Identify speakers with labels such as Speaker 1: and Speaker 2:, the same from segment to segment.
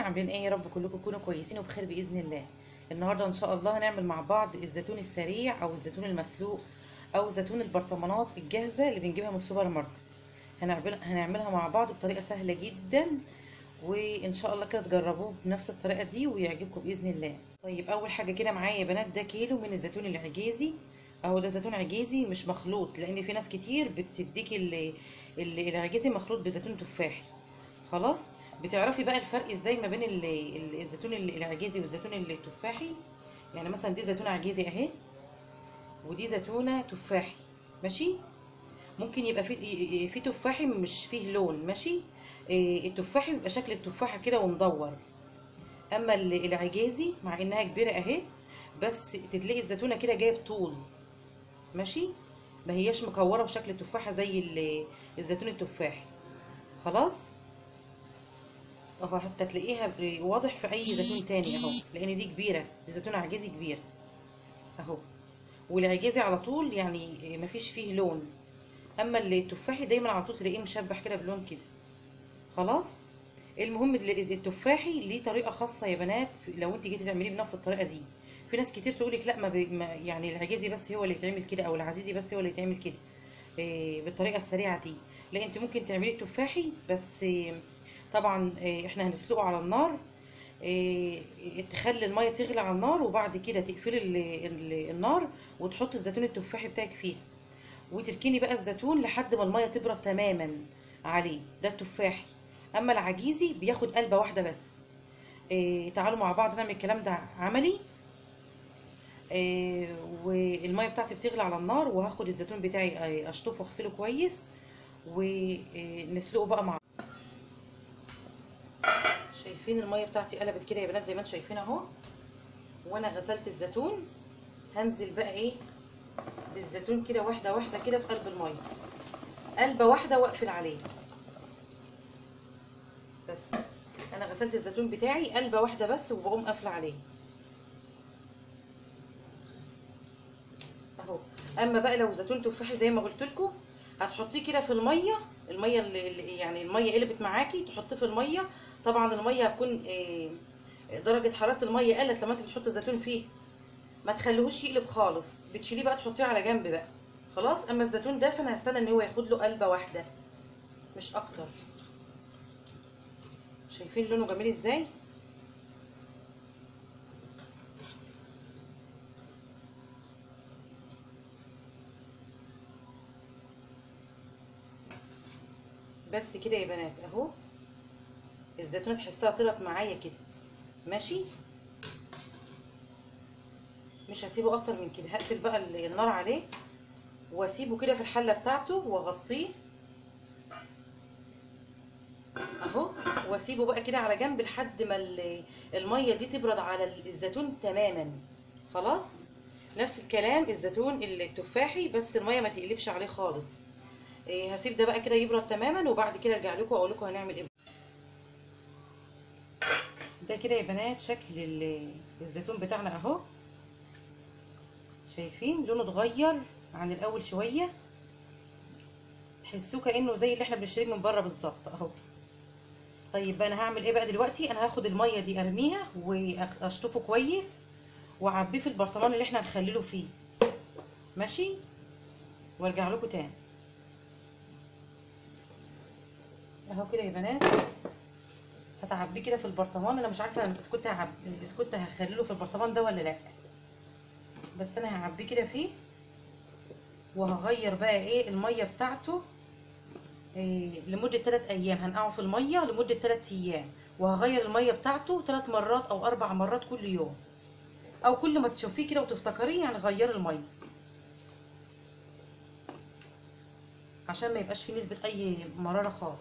Speaker 1: عاملين ايه يا رب كلكم تكونوا كويسين وبخير باذن الله النهارده ان شاء الله هنعمل مع بعض الزيتون السريع او الزيتون المسلوق او زيتون البرطمانات الجاهزه اللي بنجيبها من السوبر ماركت هنعمل هنعملها مع بعض بطريقه سهله جدا وان شاء الله كده تجربوه بنفس الطريقه دي ويعجبكم باذن الله طيب اول حاجه كده معايا يا بنات ده كيلو من الزيتون العجيزي اهو ده زيتون عجيزي مش مخلوط لان في ناس كتير بتديك ال- ال- العجيزي مخلوط بزيتون تفاحي خلاص بتعرفي بقى الفرق ازاي ما بين ال- ال- الزيتون ال- العجيزي والزيتون التفاحي يعني مثلا دي زيتونه عجيزي اهي ودي زيتونه تفاحي ماشي ممكن يبقى في في تفاحي مش فيه لون ماشي إيه، التفاحي بيبقى شكل التفاحه كده ومدور اما ال- العجيزي مع انها كبيره اهي بس تتلاقي الزيتونه كده جايب طول ماشي ما هياش مكوره وشكل التفاحه زي ال- الزيتون التفاحي خلاص اهو حتى تلاقيها ب- واضح في اي زيتون تاني اهو لان دي كبيره دي زيتونه عجيزي كبيره اهو والعجيزي على طول يعني مفيش فيه لون اما التفاحي دايما على طول تلاقيه مشبح كده بلون كده خلاص المهم ال- التفاحي ليه طريقه خاصه يا بنات في- لو انت جيتي تعمليه بنفس الطريقه دي في ناس كتير تقولك لا ما, بي ما يعني العجيزي بس هو اللي يتعمل كده او العزيزي بس هو اللي يتعمل كده إيه بالطريقه السريعه دي لا انت ممكن تعملي التفاحي بس إيه طبعا إيه احنا هنسلقه على النار إيه تخلي الميه تغلي على النار وبعد كده تقفلي ال- ال- النار وتحطي الزيتون التفاحي بتاعك فيها وتركني بقى الزيتون لحد ما الميه تبرد تماما عليه ده التفاحي اما العجيزي بياخد قلبه واحده بس إيه تعالوا مع بعض نعمل الكلام ده عملي إيه والميه بتاعتي بتغلي على النار وهاخد الزيتون بتاعي آه، اشطفه واغسله كويس ونسلقه بقى مع شايفين الميه بتاعتي قلبت كده يا بنات زي ما انتم شايفين اهو وانا غسلت الزيتون هنزل بقى ايه بالزيتون كده واحده واحده كده في قلب الميه قلبه واحده واقفل عليه بس انا غسلت الزيتون بتاعي قلبه واحده بس وبقوم قافله عليه اهو اما بقى لو زيتون تفاحي زي ما قلت لكم هتحطيه كده في الميه الميه اللي اللي- يعني الميه قلبت معاكي تحطيه في الميه طبعا الميه هتكون آه، درجه حراره الميه قلت لما انت بتحطي الزيتون فيه ما تخليهوش يقلب خالص بتشيليه بقى تحطيه على جنب بقى خلاص اما الزيتون ده فانا هستنى ان هو ياخد له قلبه واحده مش اكتر شايفين لونه جميل ازاي بس كده يا بنات اهو الزيتونه تحسها طلعت معايا كده ماشي مش هسيبه اكتر من كده هقفل بقى ال- النار عليه واسيبه كده في الحله بتاعته واغطيه اهو واسيبه بقى كده على جنب لحد ما ال- الميه دي تبرد على الزيتون تماما خلاص نفس الكلام الزيتون التفاحي بس الميه ما تقلبش عليه خالص إيه هسيب ده بقى كده يبرد تماما وبعد كده ارجع لكم واقول لكم هنعمل ايه ده كده يا بنات شكل ال- الزيتون بتاعنا اهو شايفين لونه اتغير عن الاول شويه تحسوه كانه زي اللي احنا بنشتريه من بره بالظبط اهو طيب بقى انا هعمل ايه بقى دلوقتي انا هاخد الميه دي ارميها واشطفه كويس واعبيه في البرطمان اللي احنا هنخلله فيه ماشي وارجع لكم تاني اهو كده يا بنات هتعبيه كده في البرطمان انا مش عارفه اذا كنت هعب اذا كنت هخلله في البرطمان ده ولا لا بس انا هعبيه كده فيه وهغير بقى ايه الميه بتاعته إيه لمده 3 ايام هنقعه في الميه لمده 3 ايام وهغير الميه بتاعته 3 مرات او 4 مرات كل يوم او كل ما تشوفيه كده وتفتكريه يعني غيري الميه عشان ما يبقاش فيه نسبه اي مراره خالص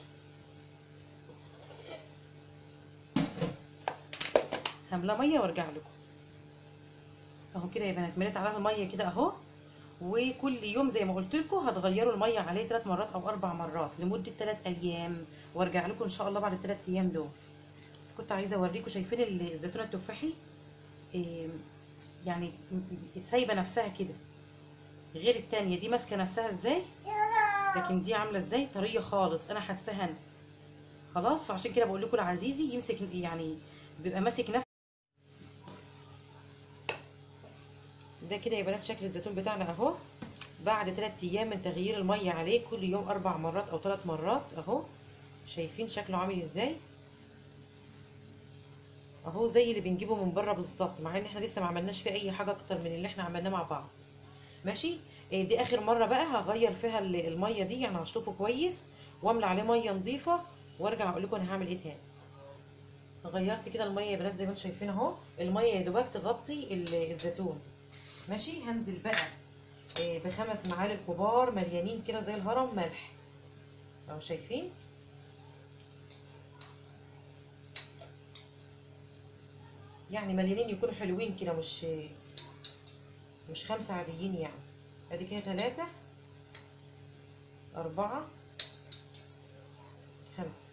Speaker 1: هملى ميه وارجع لكم اهو كده يا بنات مليت عليها الميه كده اهو وكل يوم زي ما قلت لكم هتغيروا الميه عليه ثلاث مرات او اربع مرات لمده ثلاث ايام وارجع لكم ان شاء الله بعد الثلاث ايام دول بس كنت عايزه اوريكم شايفين ال- الزيتونه التفاحي إيه، يعني م- م- سايبه نفسها كده غير التانية دي ماسكه نفسها ازاي لكن دي عامله ازاي طريه خالص انا حاساها انا خلاص فعشان كده بقول لكم العزيزي يمسك يعني بيبقى ماسك نفسه ده كده يا بنات شكل الزيتون بتاعنا اهو بعد 3 ايام من تغيير الميه عليه كل يوم اربع مرات او ثلاث مرات اهو شايفين شكله عامل ازاي اهو زي اللي بنجيبه من بره بالظبط مع ان احنا لسه ما عملناش فيه اي حاجه اكتر من اللي احنا عملناه مع بعض ماشي إيه دي اخر مره بقى هغير فيها ال- الميه دي يعني هشطفه كويس واملى عليه ميه نظيفه وارجع اقول لكم انا هعمل ايه تاني غيرت كده الميه يا بنات زي ما انتم شايفين اهو الميه يا دوبك تغطي ال- الزيتون ماشي هنزل بقى إيه بخمس معالق كبار مليانين كده زي الهرم ملح اهو شايفين يعني مليانين يكونوا حلوين كده مش مش خمسة عاديين يعني ادي كده تلاتة أربعة خمسة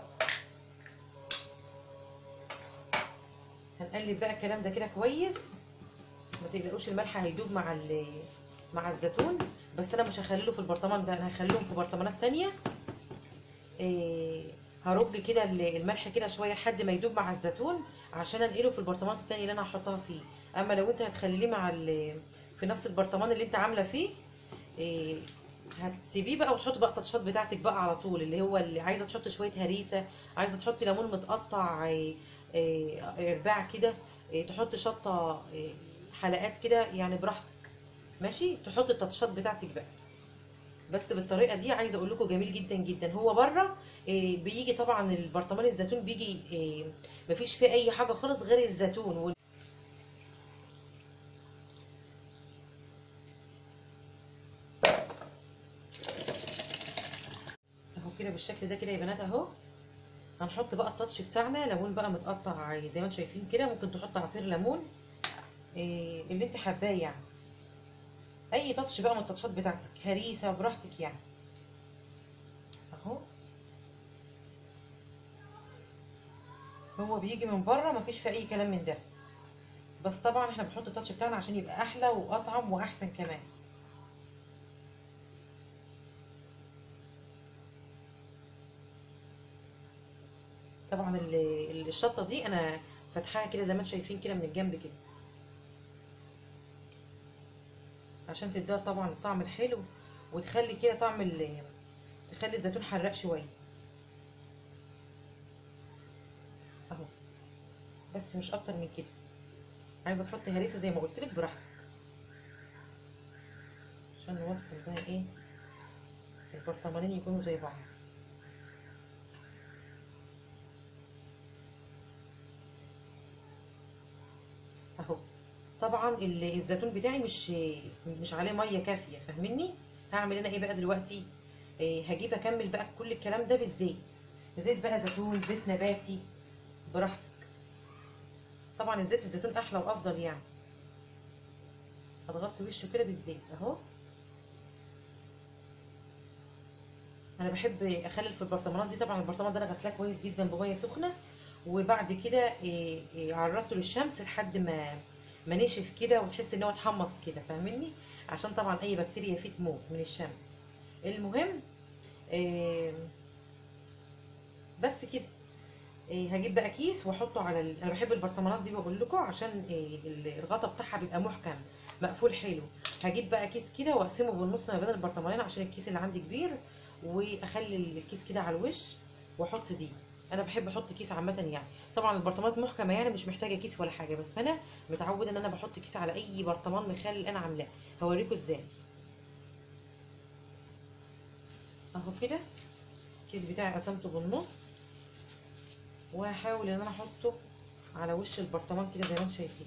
Speaker 1: هنقلب بقى الكلام ده كده كويس ما تقلقوش الملح هيدوب مع ال مع الزيتون بس انا مش هخليه في البرطمان ده انا هخليهم في برطمانات تانية إيه هرج كده ال- الملح كده شويه لحد ما يدوب مع الزيتون عشان انقله في البرطمانات التانية اللي انا هحطها فيه اما لو انت هتخليه مع ال- في نفس البرطمان اللي انت عامله فيه إيه هتسيبيه بقى وتحط بقى التاتشات بتاعتك بقى على طول اللي هو اللي عايزه تحط شويه هريسه عايزه تحطي ليمون متقطع إيه إيه ارباع كده إيه تحط شطه إيه حلقات كده يعني براحتك ماشي تحط التاتشات بتاعتك بقى بس بالطريقه دي عايزه اقول لكم جميل جدا جدا هو بره إيه بيجي طبعا البرطمان الزيتون بيجي إيه مفيش فيه اي حاجه خالص غير الزيتون وال- اهو كده بالشكل ده كده يا بنات اهو هنحط بقى التاتش بتاعنا ليمون بقى متقطع زي ما انتم شايفين كده ممكن تحط عصير ليمون إيه اللي انت حباه يعني اي تاتش بقى من التاتشات بتاعتك هريسه براحتك يعني اهو هو بيجي من بره مفيش فيه اي كلام من ده بس طبعا احنا بنحط التاتش بتاعنا عشان يبقى احلى واطعم واحسن كمان طبعا ال- ال- الشطه دي انا فاتحاها كده زي ما انتم شايفين كده من الجنب كده عشان تديها طبعا الطعم الحلو وتخلي كده طعم ال تخلي الزيتون حراق شويه اهو بس مش اكتر من كده عايزه تحطي هريسه زي ما قلت لك براحتك عشان نوصل بقى ايه البرطمانين يكونوا زي بعض اهو طبعا ال- الزيتون بتاعي مش مش عليه ميه كافيه فاهميني هعمل انا ايه بقى دلوقتي إيه هجيب اكمل بقى كل الكلام ده بالزيت زيت بقى زيتون زيت نباتي براحتك طبعا الزيت الزيتون احلى وافضل يعني هتغطي وشه كده بالزيت اهو انا بحب اخلل في البرطمانات دي طبعا البرطمان ده انا غسلاه كويس جدا بميه سخنه وبعد كده إيه إيه عرضته للشمس لحد ما ما نشف كده وتحس ان هو اتحمص كده فاهمني عشان طبعا اي بكتيريا فيه تموت من الشمس المهم إيه بس كده إيه هجيب بقى كيس واحطه على ال... انا بحب البرطمانات دي بقول لكم عشان إيه ال- الغطا بتاعها بيبقى محكم مقفول حلو هجيب بقى كيس كده واقسمه بالنص ما بين البرطمانين عشان الكيس اللي عندي كبير واخلي الكيس كده على الوش واحط دي انا بحب احط كيس عامه يعني طبعا البرطمانات محكمه يعني مش محتاجه كيس ولا حاجه بس انا متعوده ان انا بحط كيس على اي برطمان مخلل انا عاملاه هوريكم ازاي اهو كده الكيس بتاعي قسمته بالنص وهحاول ان انا احطه على وش البرطمان كده زي ما انتم شايفين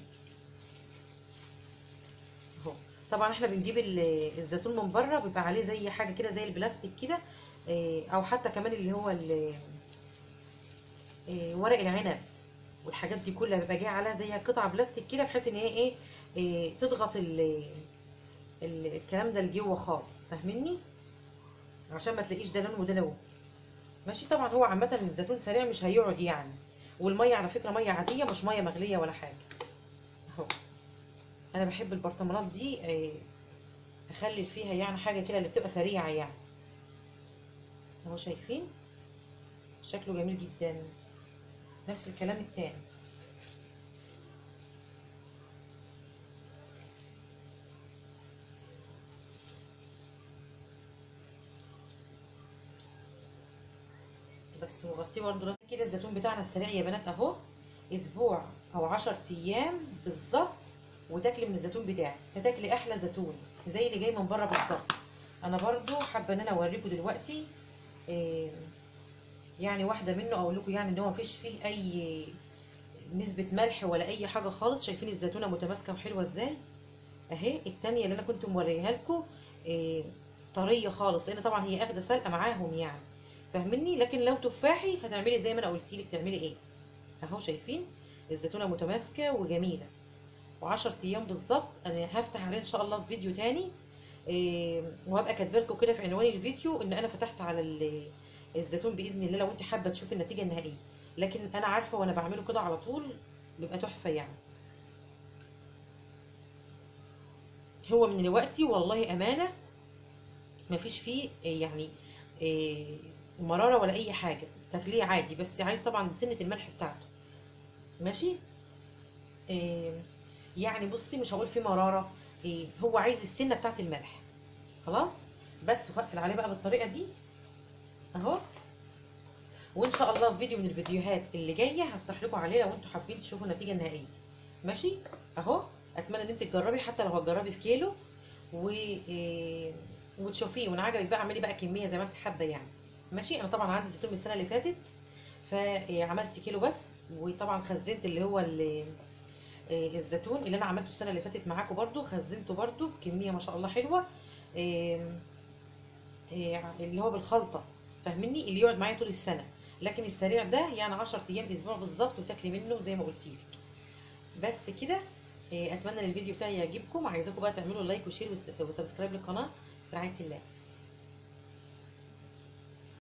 Speaker 1: اهو طبعا احنا بنجيب ال- الزيتون من بره بيبقى عليه زي حاجه كده زي البلاستيك كده إيه، او حتى كمان اللي هو ال- إيه، ورق العنب والحاجات دي كلها بيبقى جايه عليها زي قطع بلاستيك كده بحيث ان هي ايه, إيه تضغط ال ال- الكلام ده لجوه خالص فاهميني عشان ما تلاقيش ده لون وده لون ماشي طبعا هو عامه الزيتون سريع مش هيقعد يعني والميه على فكره ميه عاديه مش ميه مغليه ولا حاجه اهو انا بحب البرطمانات دي إيه، اخلي فيها يعني حاجه كده اللي بتبقى سريعه يعني اهو شايفين شكله جميل جدا نفس الكلام التاني بس مغطيه برضه كده الزيتون بتاعنا السريع يا بنات اهو اسبوع او عشر ايام بالظبط وتاكلي من الزيتون بتاعك هتاكلي احلى زيتون زي اللي جاي من بره بالظبط انا برضو حابه ان انا اوريكم دلوقتي إيه يعني واحده منه اقول لكم يعني ان هو مفيش فيه اي نسبه ملح ولا اي حاجه خالص شايفين الزيتونه متماسكه وحلوه ازاي اهي التانية اللي انا كنت موريها لكم إيه طريه خالص لان طبعا هي اخده سلقه معاهم يعني فاهمني لكن لو تفاحي هتعملي زي ما انا قلت لك تعملي ايه اهو شايفين الزيتونه متماسكه وجميله و10 ايام بالظبط انا هفتح عليه ان شاء الله في فيديو تاني إيه وهبقى كاتبه لكم كده في عنوان الفيديو ان انا فتحت على الزيتون باذن الله لو انت حابه تشوفي النتيجه النهائيه لكن انا عارفه وانا بعمله كده على طول بيبقى تحفه يعني هو من دلوقتي والله امانه مفيش فيه يعني إيه مراره ولا اي حاجه تاكليه عادي بس عايز طبعا سنه الملح بتاعته ماشي إيه يعني بصي مش هقول فيه مراره إيه هو عايز السنه بتاعت الملح خلاص بس وهقفل عليه بقى بالطريقه دي اهو وان شاء الله في فيديو من الفيديوهات اللي جايه هفتح لكم عليه لو انتوا حابين تشوفوا النتيجه النهائيه ماشي اهو اتمنى ان انت تجربي حتى لو هتجربي في كيلو و إيه وتشوفيه وان عجبك بقى اعملي بقى كميه زي ما انت حابه يعني ماشي انا طبعا عندي زيتون من السنه اللي فاتت فعملت كيلو بس وطبعا خزنت اللي هو اللي الزيتون اللي انا عملته السنه اللي فاتت معاكم برده خزنته برده بكميه ما شاء الله حلوه اللي هو بالخلطه فاهمني اللي يقعد معايا طول السنه لكن السريع ده يعني 10 ايام اسبوع بالظبط وتاكلي منه زي ما قلت لك بس كده اتمنى ان الفيديو بتاعي يعجبكم عايزاكم بقى تعملوا لايك وشير وسبسكرايب للقناه في رعايه الله